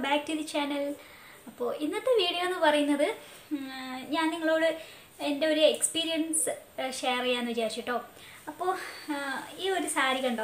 Back to the channel അപ്പോൾ ഇന്നത്തെ video എന്ന് പറയുന്നത് ഉം, ഞാൻ നിങ്ങളോട് എൻ്റെ ഒരു എക്സ്പീരിയൻസ് ഷെയർ ചെയ്യാമെന്ന് വിചാരിച്ചിട്ടോ അപ്പോൾ ഈ ഒരു സാരി കണ്ടോ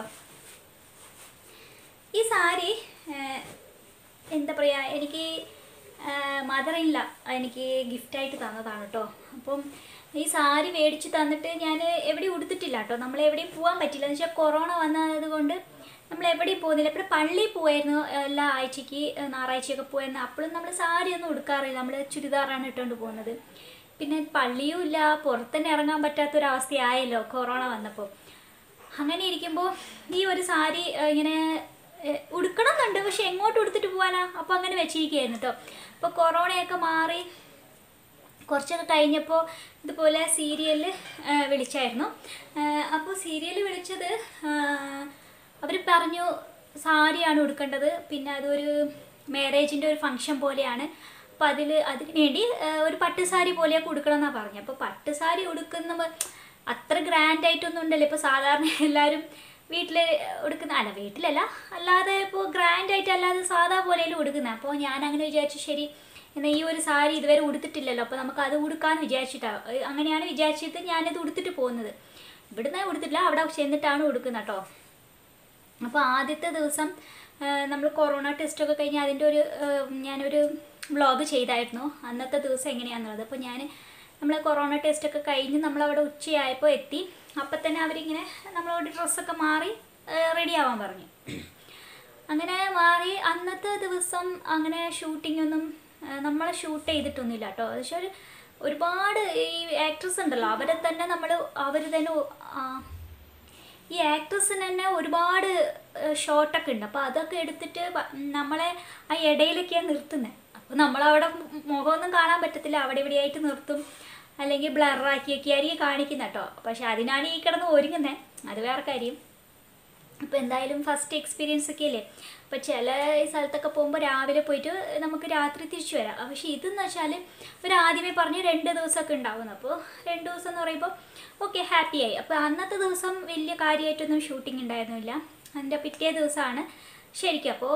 ഈ സാരി ആ, എന്താ പറയുക എനിക്ക് മദറില്ല എനിക്ക് ഗിഫ്റ്റായിട്ട് തന്നതാണ് കേട്ടോ അപ്പം ഈ സാരി മേടിച്ച് തന്നിട്ട് ഞാൻ എവിടെയും ഉടുത്തിട്ടില്ല കേട്ടോ നമ്മൾ എവിടെയും പോകാൻ പറ്റില്ല എന്ന് വെച്ചാൽ കൊറോണ വന്നത് കൊണ്ട് നമ്മൾ എവിടെയും പോകുന്നില്ല പിന്നെ പള്ളിയിൽ പോയായിരുന്നു എല്ലാ ആഴ്ചയ്ക്ക് ഞായറാഴ്ചയൊക്കെ പോയായിരുന്നു അപ്പോഴും നമ്മൾ സാരി ഒന്നും ഉടുക്കാറില്ല നമ്മൾ ചുരിദാറാണ് ഇട്ടുകൊണ്ട് പോകുന്നത് പിന്നെ പള്ളിയും ഇല്ല പുറത്തന്നെ ഇറങ്ങാൻ പറ്റാത്തൊരവസ്ഥയായല്ലോ കൊറോണ വന്നപ്പോൾ അങ്ങനെ ഇരിക്കുമ്പോൾ ഈ ഒരു സാരി ഏഹ്, ഇങ്ങനെ ഏഹ്, ഉടുക്കണം എന്നുണ്ട് പക്ഷെ എങ്ങോട്ട് ഉടുത്തിട്ട് പോകാനാ അപ്പോൾ അങ്ങനെ വെച്ചിരിക്കുകയായിരുന്നു കേട്ടോ അപ്പോൾ കൊറോണയൊക്കെ മാറി കുറച്ചൊക്കെ കഴിഞ്ഞപ്പോൾ ഇതുപോലെ സീരിയലിൽ വിളിച്ചായിരുന്നു അപ്പോൾ സീരിയൽ വിളിച്ചത് അവർ പറഞ്ഞു സാരിയാണ് ഉടുക്കേണ്ടത് പിന്നെ അതൊരു മാരേജിൻ്റെ ഒരു ഫങ്ഷൻ പോലെയാണ് അപ്പോൾ അതിൽ അതിന് വേണ്ടി ആ, ഒരു പട്ട് സാരി പോലെയൊക്കെ ഉടുക്കണം എന്നാണ് പറഞ്ഞത് അപ്പോൾ പട്ട് സാരി ഉടുക്കുന്ന അത്ര ഗ്രാൻഡ് ആയിട്ടൊന്നും ഉണ്ടല്ലോ ഇപ്പോൾ സാധാരണ എല്ലാവരും വീട്ടിൽ ഉടുക്കുന്ന അല്ല വീട്ടിലല്ല അല്ലാതെ ഇപ്പോൾ ഗ്രാൻഡ് ആയിട്ട് അല്ലാതെ സാധാ പോലെയല്ലേ ഉടുക്കുന്നത് അപ്പോൾ ഞാൻ അങ്ങനെ വിചാരിച്ചു ശരി എന്നാൽ ഈ ഒരു സാരി ഇതുവരെ ഉടുത്തിട്ടില്ലല്ലോ അപ്പോൾ നമുക്ക് അത് ഉടുക്കാമെന്ന് വിചാരിച്ചിട്ടാണ് അങ്ങനെയാണ് വിചാരിച്ചിട്ട് ഞാനിത് ഉടുത്തിട്ട് പോകുന്നത് ഇവിടുന്ന് ഉടുത്തിട്ടില്ല അവിടെ ചെന്നിട്ടാണ് ഉടുക്കുന്നത് കേട്ടോ അപ്പോൾ ആദ്യത്തെ ദിവസം നമ്മൾ കൊറോണ ടെസ്റ്റൊക്കെ കഴിഞ്ഞ് അതിൻ്റെ ഒരു ആ, ഞാനൊരു വ്ളോഗ് ചെയ്തായിരുന്നു അന്നത്തെ ദിവസം എങ്ങനെയാണെന്നുള്ളത് അപ്പോൾ ഞാൻ നമ്മൾ കൊറോണ ടെസ്റ്റൊക്കെ കഴിഞ്ഞ് നമ്മളവിടെ ഉച്ചയായപ്പോൾ എത്തി അപ്പം തന്നെ അവരിങ്ങനെ നമ്മളോട് ഡ്രസ്സൊക്കെ മാറി റെഡി ആവാൻ പറഞ്ഞു അങ്ങനെ മാറി അന്നത്തെ ദിവസം അങ്ങനെ ഷൂട്ടിംഗ് ഒന്നും ആ, നമ്മളെ ഷൂട്ട് ചെയ്തിട്ടൊന്നുമില്ല കേട്ടോ പക്ഷെ ഒരു ഒരുപാട് ഈ ആക്ട്രസ് ഉണ്ടല്ലോ അവരെ തന്നെ നമ്മൾ അവർ തന്നെ ഒ- ആ, ഈ ആക്ട്രസിന് തന്നെ ഒരുപാട് ഷോട്ടൊക്കെ ഉണ്ട് അപ്പോൾ അതൊക്കെ എടുത്തിട്ട് വ- നമ്മളെ ആ ഇടയിലൊക്കെയാണ് നിർത്തുന്നത് അപ്പോൾ നമ്മളവിടെ മു- മുഖമൊന്നും കാണാൻ പറ്റത്തില്ല അവിടെ ഇവിടെയായിട്ട് നിർത്തും അല്ലെങ്കിൽ ബ്ലറാക്കിയൊക്കെ ആയിരിക്കും കാണിക്കുന്നത് കേട്ടോ പക്ഷെ അതിനാണ് ഈ കിടന്ന് ഒരുങ്ങുന്നത് അത് വേറെ കാര്യം അപ്പോൾ എന്തായാലും ഫസ്റ്റ് എക്സ്പീരിയൻസ് ഒക്കെ അല്ലേ അപ്പോൾ ചില സ്ഥലത്തൊക്കെ പോകുമ്പോൾ രാവിലെ പോയിട്ട് നമുക്ക് രാത്രി തിരിച്ചു വരാം പക്ഷേ ഇതെന്ന് വെച്ചാൽ ഒരു ആദ്യമേ പറഞ്ഞ് രണ്ട് ദിവസമൊക്കെ ഉണ്ടാവുന്നു അപ്പോൾ രണ്ട് ദിവസം എന്ന് പറയുമ്പോൾ ഓക്കെ ഹാപ്പിയായി അപ്പോൾ അന്നത്തെ ദിവസം വലിയ കാര്യമായിട്ടൊന്നും ഷൂട്ടിംഗ് ഉണ്ടായിരുന്നില്ല അതിൻ്റെ പിറ്റേ ദിവസമാണ് ശരിക്കും അപ്പോൾ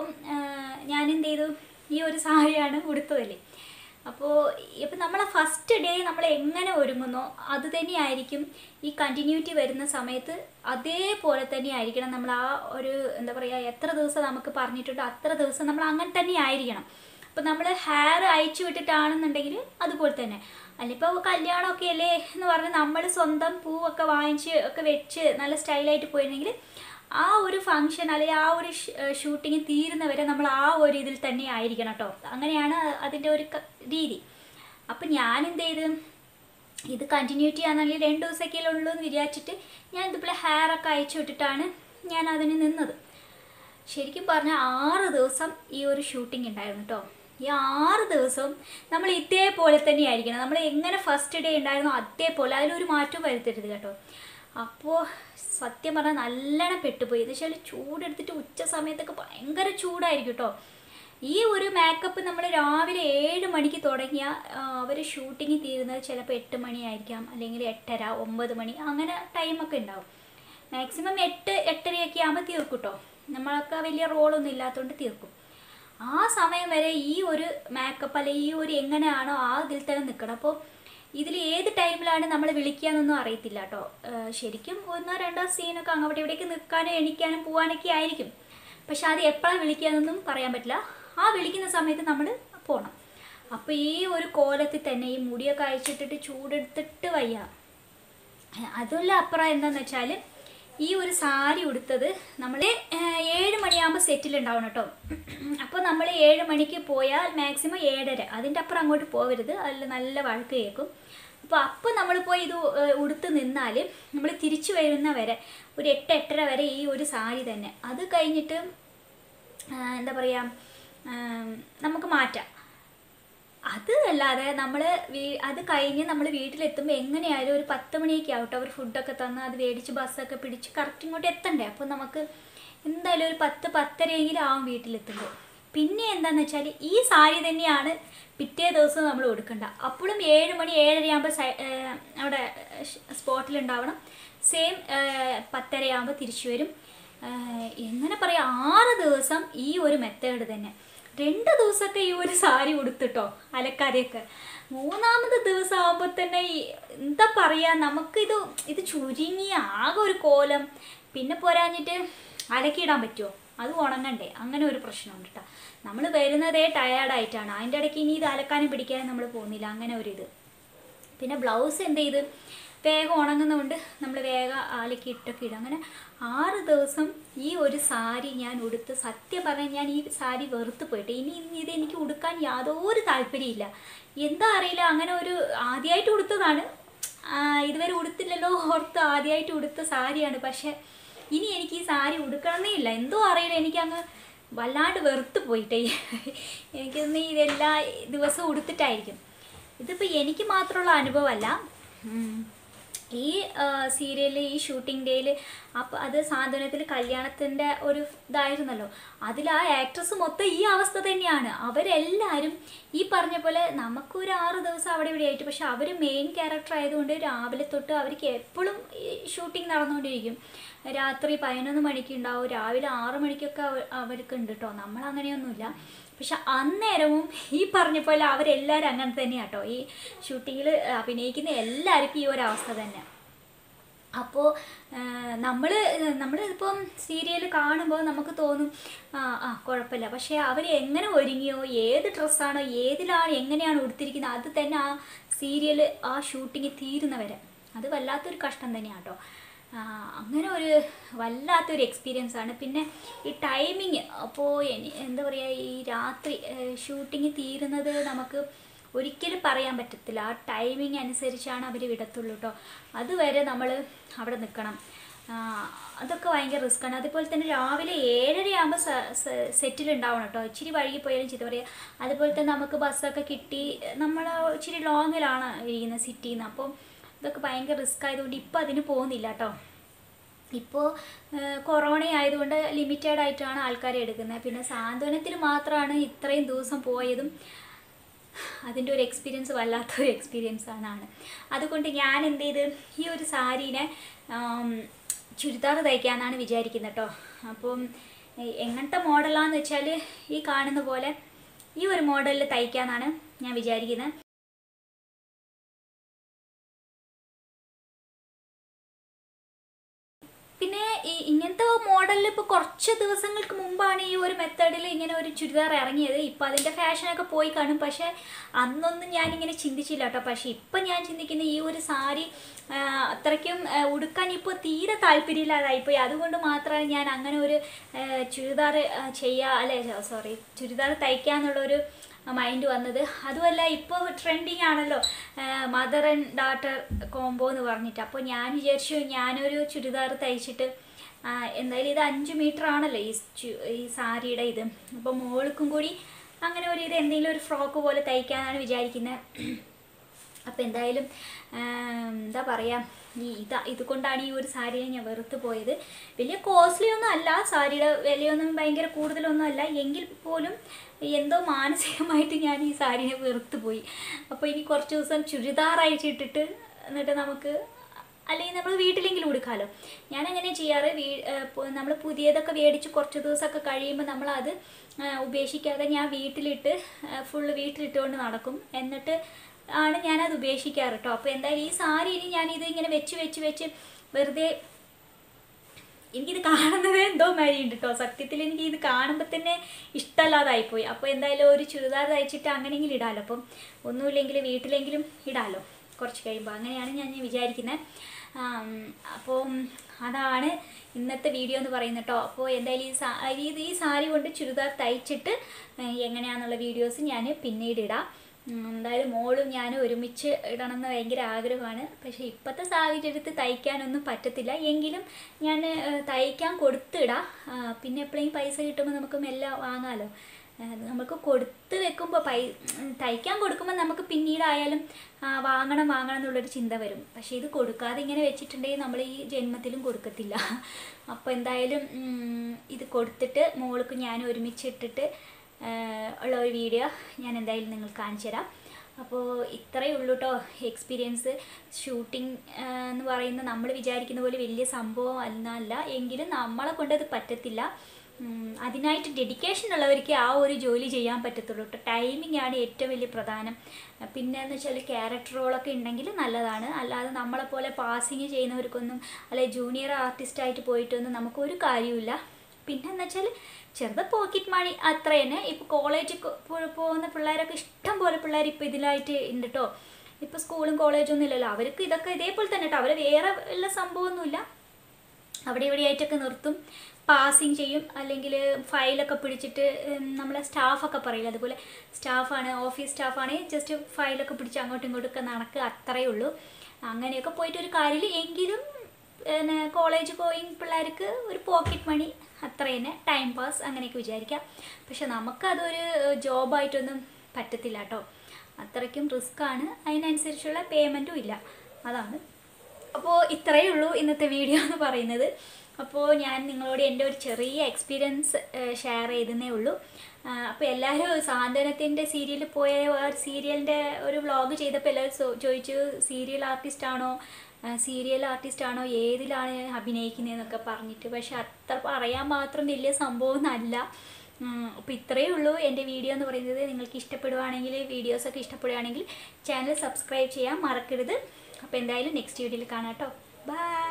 ഞാൻ എന്ത് ചെയ്തു ഈ ഒരു സാരിയാണ് ഉടുത്തതല്ലേ അപ്പോൾ ഇപ്പം നമ്മളെ ഫസ്റ്റ് ഡേ നമ്മൾ എങ്ങനെ ഒരുങ്ങുന്നോ അത് തന്നെയായിരിക്കും ഈ കണ്ടിന്യൂറ്റി വരുന്ന സമയത്ത് അതേപോലെ തന്നെ ആയിരിക്കണം നമ്മൾ ആ ഒരു എന്താ പറയുക എത്ര ദിവസം നമുക്ക് പറഞ്ഞിട്ടുണ്ടോ അത്ര ദിവസം നമ്മൾ അങ്ങനെ തന്നെ ആയിരിക്കണം അപ്പം നമ്മൾ ഹെയർ അയച്ചു വിട്ടിട്ടാണെന്നുണ്ടെങ്കിൽ അതുപോലെ തന്നെ അല്ലിപ്പോൾ കല്യാണമൊക്കെ അല്ലേ എന്ന് പറഞ്ഞ് നമ്മൾ സ്വന്തം പൂവൊക്കെ വാങ്ങിച്ച് ഒക്കെ വെച്ച് നല്ല സ്റ്റൈലായിട്ട് പോയിരുന്നെങ്കിൽ ആ ഒരു ഫങ്ഷൻ അല്ലെങ്കിൽ ആ ഒരു ഷൂട്ടിങ് തീരുന്നവരെ നമ്മൾ ആ ഒരു ഇതിൽ തന്നെ ആയിരിക്കണം കേട്ടോ അങ്ങനെയാണ് അതിൻ്റെ ഒരു ക- രീതി അപ്പം ഞാൻ എന്ത് ചെയ്ത് ഇത് കണ്ടിന്യൂറ്റി ആണെങ്കിൽ രണ്ട് ദിവസമൊക്കെ ഉള്ളൂ എന്ന് വിചാരിച്ചിട്ട് ഞാൻ ഇതുപോലെ ഹെയർ ഒക്കെ അയച്ചു വിട്ടിട്ടാണ് ഞാൻ അതിന് നിന്നത് ശരിക്കും പറഞ്ഞാൽ ആറ് ദിവസം ഈ ഒരു ഷൂട്ടിംഗ് ഉണ്ടായിരുന്നു കേട്ടോ ഈ ആറ് ദിവസവും നമ്മൾ ഇതേപോലെ തന്നെ ആയിരിക്കണം നമ്മൾ എങ്ങനെ ഫസ്റ്റ് ഡേ ഉണ്ടായിരുന്നോ അതേപോലെ അതിലൊരു മാറ്റവും വരുത്തരുത് കേട്ടോ അപ്പോൾ സത്യം പറഞ്ഞാൽ നല്ലോണം പെട്ടുപോയി എന്ന് വെച്ചാൽ ചൂടെടുത്തിട്ട് ഉച്ച സമയത്തൊക്കെ ഭയങ്കര ചൂടായിരിക്കും കേട്ടോ ഈ ഒരു മേക്കപ്പ് നമ്മൾ രാവിലെ ഏഴ് മണിക്ക് തുടങ്ങിയ അവർ ഷൂട്ടിങ് തീരുന്നത് ചിലപ്പോൾ എട്ട് മണിയായിരിക്കാം അല്ലെങ്കിൽ എട്ടര ഒമ്പത് മണി അങ്ങനെ ടൈമൊക്കെ ഉണ്ടാവും മാക്സിമം എട്ട് എട്ടരയൊക്കെ ആകുമ്പോൾ തീർക്കും കേട്ടോ നമ്മളൊക്കെ വലിയ റോളൊന്നും ഇല്ലാത്തതുകൊണ്ട് തീർക്കും ആ സമയം വരെ ഈ ഒരു മേക്കപ്പ് അല്ലെങ്കിൽ ഈ ഒരു എങ്ങനെയാണോ ആ ഇതിൽ തന്നെ നിൽക്കണം അപ്പോൾ ഇതിൽ ഏത് ടൈമിലാണ് നമ്മൾ വിളിക്കാന്നൊന്നും അറിയത്തില്ല കേട്ടോ ശരിക്കും ഒന്നോ രണ്ടോ സീനൊക്കെ അങ്ങോട്ട് ഇവിടേക്ക് നിൽക്കാനും എണിക്കാനും പോകാനൊക്കെ ആയിരിക്കും പക്ഷെ അത് എപ്പോഴാണ് വിളിക്കാന്നൊന്നും പറയാൻ പറ്റില്ല ആ വിളിക്കുന്ന സമയത്ത് നമ്മൾ പോകണം അപ്പോൾ ഈ ഒരു കോലത്തിൽ തന്നെ ഈ മുടിയൊക്കെ അയച്ചിട്ടിട്ട് ചൂടെടുത്തിട്ട് വയ്യ അതുള്ള അപ്പുറം എന്താന്ന് വെച്ചാൽ ഈ ഒരു സാരി ഉടുത്തത് നമ്മൾ ഏഴ് മണിയാകുമ്പോൾ സെറ്റിലുണ്ടാവണം കേട്ടോ അപ്പോൾ നമ്മൾ ഏഴ് മണിക്ക് പോയാൽ മാക്സിമം ഏഴര അതിൻ്റെ അപ്പുറം അങ്ങോട്ട് പോകരുത് അതിൽ നല്ല വഴക്ക് കേൾക്കും അപ്പോൾ അപ്പോൾ നമ്മൾ പോയി ഇത് ഏഹ്, ഉടുത്ത് നിന്നാൽ നമ്മൾ തിരിച്ചു വരുന്ന വരെ ഒരു എട്ട് എട്ടര വരെ ഈ ഒരു സാരി തന്നെ അത് കഴിഞ്ഞിട്ട് ആ, എന്താ പറയുക നമുക്ക് മാറ്റാം അത് അല്ലാതെ നമ്മൾ അത് കഴിഞ്ഞ് നമ്മൾ വീട്ടിലെത്തുമ്പോൾ എങ്ങനെയായാലും ഒരു പത്ത് മണിയൊക്കെ ആവട്ടെ അവർ ഫുഡൊക്കെ തന്ന് അത് മേടിച്ച് ബസ്സൊക്കെ പിടിച്ച് കറക്റ്റ് ഇങ്ങോട്ട് എത്തണ്ടേ അപ്പോൾ നമുക്ക് എന്തായാലും ഒരു പത്ത് പത്തരയെങ്കിലും ആവും വീട്ടിലെത്തുമ്പോൾ പിന്നെ എന്താണെന്ന് വെച്ചാൽ ഈ സാരി തന്നെയാണ് പിറ്റേ ദിവസം നമ്മൾ കൊടുക്കണ്ട അപ്പോഴും ഏഴ് മണി ഏഴരയാകുമ്പോൾ സൈ ഏഹ് അവിടെ സ്പോട്ടിലുണ്ടാവണം സെയിം പത്തരയാകുമ്പോൾ തിരിച്ചു വരും ഏഹ് എങ്ങനെ പറയാം ആറ് ദിവസം ഈ ഒരു മെത്തേഡ് തന്നെ രണ്ട് ദിവസമൊക്കെ ഈ ഒരു സാരി ഉടുത്തിട്ടോ അലക്കാതെയൊക്കെ മൂന്നാമത്തെ ദിവസം ആകുമ്പോൾ തന്നെ ഈ എന്താ പറയുക നമുക്കിത് ഇത് ചുരുങ്ങി ആകെ ഒരു കോലം പിന്നെ പോരാഞ്ഞിട്ട് അലക്കിയിടാൻ പറ്റുമോ അത് ഉണങ്ങണ്ടേ അങ്ങനെ ഒരു പ്രശ്നമുണ്ട് കേട്ടോ നമ്മൾ വരുന്നതേ ടയേർഡായിട്ടാണ് അതിൻ്റെ ഇടയ്ക്ക് ഇനി ഇത് അലക്കാനും പിടിക്കാനും നമ്മൾ പോകുന്നില്ല അങ്ങനെ ഒരു ഇത് പിന്നെ ബ്ലൗസ് എന്ത് ചെയ്ത് വേഗം ഉണങ്ങുന്നതുകൊണ്ട് നമ്മൾ വേഗം ആലക്കി ഇട്ടൊക്കെ ഇടും അങ്ങനെ ആറ് ദിവസം ഈ ഒരു സാരി ഞാൻ ഉടുത്ത് സത്യം പറഞ്ഞാൽ ഞാൻ ഈ സാരി വെറുത്ത് പോയിട്ട് ഇനി ഇനി ഇത് എനിക്ക് ഉടുക്കാൻ യാതൊരു താല്പര്യമില്ല എന്താ അറിയില്ല അങ്ങനെ ഒരു ആദ്യമായിട്ട് ഉടുത്തതാണ് ആ, ഇതുവരെ ഉടുത്തില്ലല്ലോ ഓർത്ത് ആദ്യമായിട്ട് ഉടുത്ത സാരിയാണ് പക്ഷെ ഇനി എനിക്ക് ഈ സാരി ഉടുക്കണമെന്നേ ഇല്ല എന്തോ അറിയില്ല എനിക്കങ്ങ് വല്ലാണ്ട് വെറുത്ത് പോയിട്ടേ എനിക്കൊന്ന് ഇതെല്ലാ ദിവസവും ഉടുത്തിട്ടായിരിക്കും ഇതിപ്പോൾ എനിക്ക് മാത്രമുള്ള അനുഭവമല്ല ഉം. ഈ സീരിയലിൽ ഈ ഷൂട്ടിംഗ് ഡേയിൽ അപ്പോൾ അത് സാന്ത്വനത്തിൽ കല്യാണത്തിൻ്റെ ഒരു ഇതായിരുന്നല്ലോ അതിൽ ആ ആക്ട്രസ് മൊത്തം ഈ അവസ്ഥ തന്നെയാണ് അവരെല്ലാവരും ഈ പറഞ്ഞ പോലെ നമുക്കൊരു ആറ് ദിവസം അവിടെ ഇവിടെ ആയിട്ട് പക്ഷെ അവർ മെയിൻ ക്യാരക്ടർ ആയതുകൊണ്ട് രാവിലെ തൊട്ട് അവർക്ക് എപ്പോഴും ഷൂട്ടിംഗ് നടന്നുകൊണ്ടിരിക്കും രാത്രി പതിനൊന്ന് മണിക്ക് ഉണ്ടാവും രാവിലെ ആറ് മണിക്കൊക്കെ അവ- അവർക്ക് ഉണ്ട് കേട്ടോ നമ്മൾ അങ്ങനെയൊന്നുമില്ല പക്ഷെ അന്നേരവും ഈ പറഞ്ഞ പോലെ അവരെല്ലാവരും അങ്ങനെ തന്നെയാട്ടോ ഈ ഷൂട്ടിങ്ങിൽ അഭിനയിക്കുന്ന എല്ലാവർക്കും ഈ ഒരു അവസ്ഥ തന്നെ അപ്പോൾ നമ്മൾ നമ്മൾ ഇപ്പം സീരിയൽ കാണുമ്പോൾ നമുക്ക് തോന്നും ആ ആ കുഴപ്പമില്ല പക്ഷേ അവർ എങ്ങനെ ഒരുങ്ങിയോ ഏത് ഡ്രസ്സാണോ ഏതിലാണ് എങ്ങനെയാണ് ഉടുത്തിരിക്കുന്നത് അത് തന്നെ ആ സീരിയൽ ആ ഷൂട്ടിങ് തീരുന്നവരെ അത് വല്ലാത്തൊരു കഷ്ടം തന്നെയാണ് കേട്ടോ അങ്ങനെ ഒരു വല്ലാത്തൊരു എക്സ്പീരിയൻസ് ആണ് പിന്നെ ഈ ടൈമിങ് അപ്പോൾ എന്താ പറയുക ഈ രാത്രി ഷൂട്ടിങ് തീരുന്നത് നമുക്ക് ഒരിക്കലും പറയാൻ പറ്റത്തില്ല ആ ടൈമിങ് അനുസരിച്ചാണ് അവർ വിടത്തുള്ളൂ കേട്ടോ അതുവരെ നമ്മൾ അവിടെ നിൽക്കണം ആ, അതൊക്കെ ഭയങ്കര റിസ്ക്കാണ് അതുപോലെ തന്നെ രാവിലെ ഏഴരയാകുമ്പോൾ സെറ്റിൽ ഉണ്ടാവണം കേട്ടോ ഇച്ചിരി വഴുകി പോയാലും ചീത്ത പറയുക അതുപോലെ തന്നെ നമുക്ക് ബസ്സൊക്കെ കിട്ടി നമ്മൾ ഇച്ചിരി ലോങ്ങിലാണ് ഇരിക്കുന്നത് സിറ്റിയിൽ നിന്ന് അപ്പോൾ ഇതൊക്കെ ഭയങ്കര റിസ്ക് ആയതുകൊണ്ട് ഇപ്പോൾ അതിന് പോകുന്നില്ല കേട്ടോ ഇപ്പോൾ കൊറോണ ആയതുകൊണ്ട് ലിമിറ്റഡ് ആയിട്ടാണ് ആൾക്കാരെ എടുക്കുന്നത് പിന്നെ സാന്ത്വനത്തിൽ മാത്രമാണ് ഇത്രയും ദിവസം പോയതും അതിൻ്റെ ഒരു എക്സ്പീരിയൻസ് വല്ലാത്തൊരു എക്സ്പീരിയൻസ് ആണ് അതുകൊണ്ട് ഞാൻ എന്ത് ചെയ്ത് ഈ ഒരു സാരീനെ ആം, ചുരിദാർ തയ്ക്കാമെന്നാണ് വിചാരിക്കുന്നത് കേട്ടോ അപ്പം എ- എങ്ങനത്തെ മോഡലാന്ന് വെച്ചാൽ ഈ കാണുന്ന പോലെ ഈ ഒരു മോഡലിൽ തയ്ക്കാമെന്നാണ് ഞാൻ വിചാരിക്കുന്നത് പിന്നെ ഈ ഇങ്ങനത്തെ മോഡലിൽ ഇപ്പോൾ കുറച്ച് ദിവസങ്ങൾക്ക് മുമ്പാണ് ഈ ഒരു മെത്തേഡിൽ ഇങ്ങനെ ഒരു ചുരിദാർ ഇറങ്ങിയത് ഇപ്പം അതിൻ്റെ ഫാഷനൊക്കെ പോയി കാണും പക്ഷേ അന്നൊന്നും ഞാനിങ്ങനെ ചിന്തിച്ചില്ല കേട്ടോ പക്ഷേ ഇപ്പം ഞാൻ ചിന്തിക്കുന്ന ഈ ഒരു സാരി ആ, അത്രയ്ക്കും ആ, ഉടുക്കാൻ ഇപ്പോൾ തീരെ താല്പര്യമില്ലാതായിപ്പോയി അതുകൊണ്ട് മാത്രമാണ് ഞാൻ അങ്ങനെ ഒരു ആ, ചുരിദാർ ആ, ചെയ്യുക അല്ലെ സോറി ചുരിദാർ തയ്ക്കാന്നുള്ളൊരു മൈൻഡ് വന്നത് അതുമല്ല ഇപ്പോൾ ട്രെൻഡിങ് ആണല്ലോ മദർ ആൻഡ് ഡാട്ടർ കോംബോ എന്ന് പറഞ്ഞിട്ട് അപ്പോൾ ഞാൻ വിചാരിച്ചു ഞാനൊരു ചുരിദാർ തയ്ച്ചിട്ട് ആ, എന്തായാലും ഇത് അഞ്ച് മീറ്റർ ആണല്ലോ ഈ ചു- ഈ സാരിയുടെ ഇത് അപ്പോൾ മോൾക്കും കൂടി അങ്ങനെ ഒരു ഇത് എന്തെങ്കിലും ഒരു ഫ്രോക്ക് പോലെ തയ്ക്കാനാണ് വിചാരിക്കുന്നത് അപ്പോൾ എന്തായാലും ആം, എന്താ പറയുക ഈ ഇതാ ഇതുകൊണ്ടാണ് ഈ ഒരു സാരിയെ ഞാൻ വെറുത്ത് പോയത് വലിയ കോസ്റ്റ്ലി ഒന്നും അല്ല സാരിയുടെ വിലയൊന്നും ഭയങ്കര കൂടുതലൊന്നും അല്ല എങ്കിൽ പോലും എന്തോ മാനസികമായിട്ട് ഞാൻ ഈ സാരിയെ വെറുത്ത് പോയി അപ്പോൾ ഇനി കുറച്ച് ദിവസം ചുരിദാറായിട്ട് ഇട്ടിട്ട് എന്നിട്ട് നമുക്ക് അല്ലെങ്കിൽ നമ്മൾ വീട്ടിലെങ്കിലും ഉടുക്കാമല്ലോ ഞാൻ അങ്ങനെ ചെയ്യാറ് വീ നമ്മൾ പുതിയതൊക്കെ മേടിച്ച് കുറച്ച് ദിവസമൊക്കെ കഴിയുമ്പോൾ നമ്മളത് ആ, ഉപേക്ഷിക്കാതെ ഞാൻ വീട്ടിലിട്ട് ഫുള്ള് വീട്ടിലിട്ടുകൊണ്ട് നടക്കും എന്നിട്ട് ആണ് ഞാനത് ഉപേക്ഷിക്കാറ് കേട്ടോ അപ്പോൾ എന്തായാലും ഈ സാരി ഇനി ഞാനിത് ഇങ്ങനെ വെച്ച് വെച്ച് വെച്ച് വെറുതെ എനിക്കിത് കാണുന്നതേ എന്തോ മാതിരിയുണ്ട് കേട്ടോ സത്യത്തിൽ എനിക്ക് ഇത് കാണുമ്പോൾ തന്നെ ഇഷ്ടമല്ലാതായിപ്പോയി അപ്പോൾ എന്തായാലും ഒരു ചുരിദാർ തയ്ച്ചിട്ട് അങ്ങനെയെങ്കിലും ഇടാമല്ലോ അപ്പം ഒന്നുമില്ലെങ്കിൽ വീട്ടിലെങ്കിലും ഇടാമല്ലോ കുറച്ച് കഴിയുമ്പോൾ അങ്ങനെയാണ് ഞാൻ വിചാരിക്കുന്നത് അപ്പോൾ അതാണ് ഇന്നത്തെ വീഡിയോ എന്ന് പറയുന്നത് കേട്ടോ അപ്പോൾ എന്തായാലും ഈ സാരി ഇത് ഈ സാരി കൊണ്ട് ചുരിദാർ തയ്ച്ചിട്ട് ഏഹ്, എങ്ങനെയാണെന്നുള്ള വീഡിയോസ് ഞാൻ പിന്നീട് ഇടാം ഉം, എന്തായാലും മോളും ഞാനും ഒരുമിച്ച് ഇടണം എന്ന് ഭയങ്കര ആഗ്രഹമാണ് പക്ഷേ ഇപ്പോഴത്തെ സാഹചര്യത്തിൽ തയ്ക്കാനൊന്നും പറ്റത്തില്ല എങ്കിലും ഞാൻ ഏഹ്, തയ്ക്കാൻ കൊടുത്തിടാം ആ, പിന്നെ എപ്പോഴെങ്കിലും പൈസ കിട്ടുമ്പോൾ നമുക്ക് മെല്ലെ വാങ്ങാമല്ലോ ഏഹ്, നമുക്ക് കൊടുത്ത് വെക്കുമ്പോൾ പൈ ഉം, തയ്ക്കാൻ കൊടുക്കുമ്പോൾ നമുക്ക് പിന്നീടായാലും ആ, വാങ്ങണം വാങ്ങണം എന്നുള്ളൊരു ചിന്ത വരും പക്ഷേ ഇത് കൊടുക്കാതെ ഇങ്ങനെ വെച്ചിട്ടുണ്ടെങ്കിൽ നമ്മൾ ഈ ജന്മത്തിലും കൊടുക്കത്തില്ല അപ്പോൾ എന്തായാലും ഉം, ഇത് കൊടുത്തിട്ട് മോൾക്ക് ഞാൻ ഒരുമിച്ച് ഇട്ടിട്ട് ഏഹ് ഉള്ള ഒരു വീഡിയോ ഞാൻ എന്തായാലും നിങ്ങൾക്ക് കാണിച്ചു തരാം അപ്പോൾ ഇത്രയേ ഉള്ളൂ കേട്ടോ എക്സ്പീരിയൻസ് ഷൂട്ടിംഗ് എന്ന് പറയുന്ന നമ്മൾ വിചാരിക്കുന്ന പോലെ വലിയ സംഭവം അല്ല എങ്കിലും നമ്മളെ കൊണ്ട് അത് പറ്റത്തില്ല ഉം, അതിനായിട്ട് ഡെഡിക്കേഷൻ ഉള്ളവർക്ക് ആ ഒരു ജോലി ചെയ്യാൻ പറ്റത്തുള്ളൂ കേട്ടോ ടൈമിംഗ് ആണ് ഏറ്റവും വലിയ പ്രധാനം പിന്നെ എന്ന് വെച്ചാൽ ക്യാരക്ടർ റോളൊക്കെ ഉണ്ടെങ്കിൽ നല്ലതാണ് അല്ലാതെ നമ്മളെപ്പോലെ പാസിങ് ചെയ്യുന്നവർക്കൊന്നും അല്ലെ ജൂനിയർ ആർട്ടിസ്റ്റായിട്ട് പോയിട്ടൊന്നും നമുക്കൊരു കാര്യമില്ല പിന്നെ എന്ന് വെച്ചാൽ ചെറുത് പോക്കറ്റ് മണി അത്ര തന്നെ ഇപ്പോൾ കോളേജിൽ പോകുന്ന പിള്ളേരൊക്കെ ഇഷ്ടം പോലെ പിള്ളേർ ഇപ്പോൾ ഇതിലായിട്ട് ഉണ്ട് കേട്ടോ ഇപ്പോൾ സ്കൂളും കോളേജും ഒന്നും ഇല്ലല്ലോ അവർക്ക് ഇതൊക്കെ ഇതേപോലെ തന്നെ കേട്ടോ അവർ വേറെ വല്ല സംഭവമൊന്നുമില്ല അവിടെ ഇവിടെ ആയിട്ടൊക്കെ നിർത്തും പാസിങ് ചെയ്യും അല്ലെങ്കിൽ ഫയലൊക്കെ പിടിച്ചിട്ട് ഉം, നമ്മളെ സ്റ്റാഫൊക്കെ പറയില്ല അതുപോലെ സ്റ്റാഫാണ് ഓഫീസ് സ്റ്റാഫാണെങ്കിൽ ജസ്റ്റ് ഫയലൊക്കെ പിടിച്ച് അങ്ങോട്ടും ഇങ്ങോട്ടും ഒക്കെ നടക്കുക അത്രയേ ഉള്ളൂ അങ്ങനെയൊക്കെ പോയിട്ട് ഒരു കാര്യമില്ല എങ്കിലും പിന്നെ കോളേജ് ഗോയിങ് പിള്ളേർക്ക് ഒരു പോക്കറ്റ് മണി അത്ര തന്നെ ടൈം പാസ് അങ്ങനെയൊക്കെ വിചാരിക്കാം പക്ഷെ നമുക്കതൊരു ജോബായിട്ടൊന്നും പറ്റത്തില്ല കേട്ടോ അത്രയ്ക്കും റിസ്ക് ആണ് അതിനനുസരിച്ചുള്ള പേയ്മെൻറ്റും ഇല്ല അതാണ് അപ്പോൾ ഇത്രയേ ഉള്ളൂ ഇന്നത്തെ വീഡിയോ എന്ന് പറയുന്നത് അപ്പോൾ ഞാൻ നിങ്ങളോട് എൻ്റെ ഒരു ചെറിയ എക്സ്പീരിയൻസ് ഷെയർ ചെയ്തതേ ഉള്ളൂ അപ്പോൾ എല്ലാവരും സാന്ത്വനത്തിൻ്റെ സീരിയലിൽ പോയ സീരിയലിൻ്റെ ഒരു വ്ളോഗ് ചെയ്തപ്പോൾ എല്ലാവരും ചോ- ചോദിച്ചു സീരിയൽ ആർട്ടിസ്റ്റ് ആണോ സീരിയൽ ആർട്ടിസ്റ്റ് ആണോ ഏതിലാണ് അഭിനയിക്കുന്നതെന്നൊക്കെ പറഞ്ഞിട്ട് പക്ഷെ അത്ര പറയാൻ മാത്രം വലിയ സംഭവമൊന്നുമല്ല അപ്പോൾ ഇത്രയേ ഉള്ളൂ എൻ്റെ വീഡിയോ എന്ന് പറയുന്നത് നിങ്ങൾക്ക് ഇഷ്ടപ്പെടുവാണെങ്കിൽ വീഡിയോസൊക്കെ ഇഷ്ടപ്പെടുകയാണെങ്കിൽ ചാനൽ സബ്സ്ക്രൈബ് ചെയ്യാൻ മറക്കരുത് അപ്പോൾ എന്തായാലും നെക്സ്റ്റ് വീഡിയോയിൽ കാണാം കേട്ടോ ബൈ